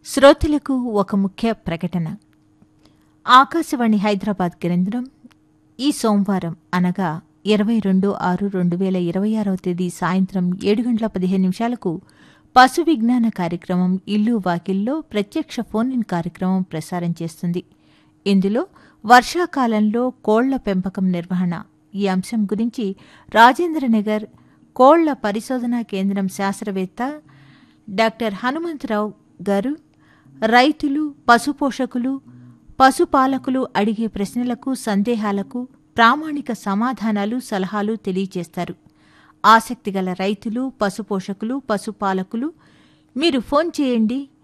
శ్రోతలకు ఒక ముఖ్య ప్రకటన ఆకాశవాణి హైదరాబాద్ కేంద్రం ఈ సోమవారం అనగా ఇరవై రెండు ఆరు రెండు వేల ఇరవై ఆరవ తేదీ సాయంత్రం ఏడు గంటల పదిహేను నిమిషాలకు పశు విజ్ఞాన కార్యక్రమం ఇల్లు వాకిల్లో ప్రత్యక్ష ఫోన్ ఇన్ కార్యక్రమం ప్రసారం చేస్తుంది ఇందులో వర్షాకాలంలో కోళ్ల పెంపకం నిర్వహణ ఈ అంశం గురించి రాజేంద్రనగర్ కోళ్ల పరిశోధనా కేంద్రం శాస్త్రవేత్త డాక్టర్ హనుమంతరావు గారు రైతులు పశుపోషకులు పశుపాలకులు అడిగే ప్రశ్నలకు సందేహాలకు ప్రామాణిక సమాధానాలు సలహాలు తెలియజేస్తారు ఆసక్తిగల రైతులు పశుపోషకులు పశుపాలకులు మీరు ఫోన్ చేయండి